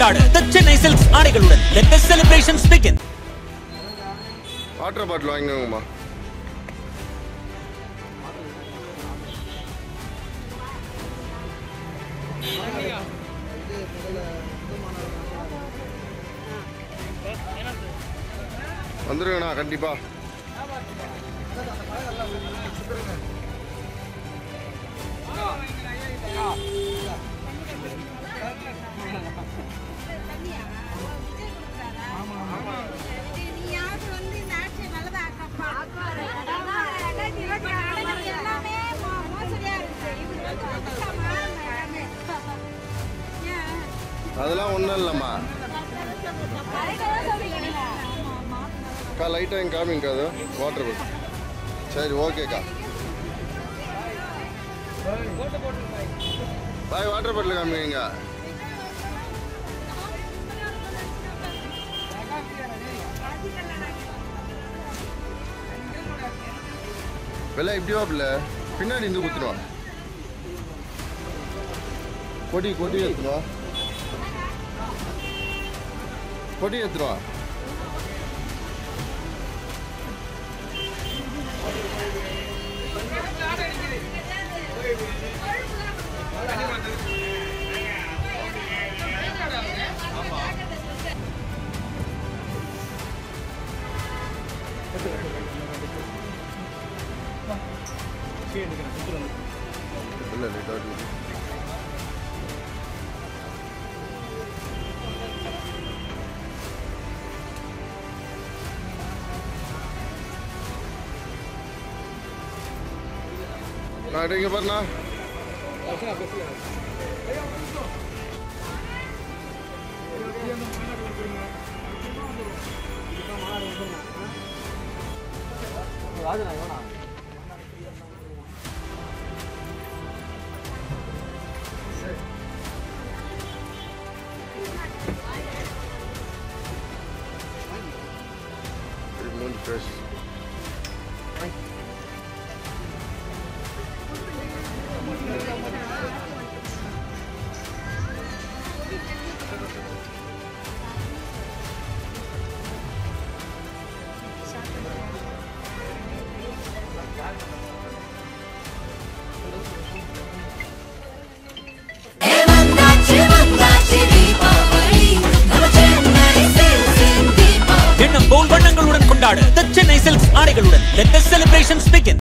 கொண்டாடு the Chennai silks ஆடைகளுடன் let the celebrations begin water bottle வாங்கிக்கோங்கம்மா வந்துருங்கண்ணா கண்டிப்பா நீயாவது வந்து இந்த ஆட்சியை நல்லதாக்கப்பா. எல்லாமே மோ- மோசடியா இருக்கு. இவரு வந்து வந்துட்டாமா, எல்லாமே. ஏன்? அதெல்லாம் ஒன்றும் இல்லைம்மா கரெக்டாதான் சொல்றீங்க. அக்கா லைட்டாக எங்க காமிங்கக்கா அது வாட்டர் பாட்டில் சரி ஓகேக்கா பாய் வாட்டர் பாட்டில் காமிங்க வெள்ளை இப்படி வாப்பில்ல பின்னாடி இருந்து குத்துருவா கொடி கொடி எடுத்துருவா கொடி எடுத்துருவா இல்லை லைட்டாக நான் இங்கே பாருண்ணா மூணு ஃப்ரெஷ் வந்தாச்சு வந்தாச்சு தீபாவளி நம்ம சென்னை சில்க்ஸின் தீபாவளி எண்ணம் போல் வண்ணங்களுடன் கொண்டாடு த சென்னை சில்க்ஸ் ஆடைகளுடன் let the celebrations begin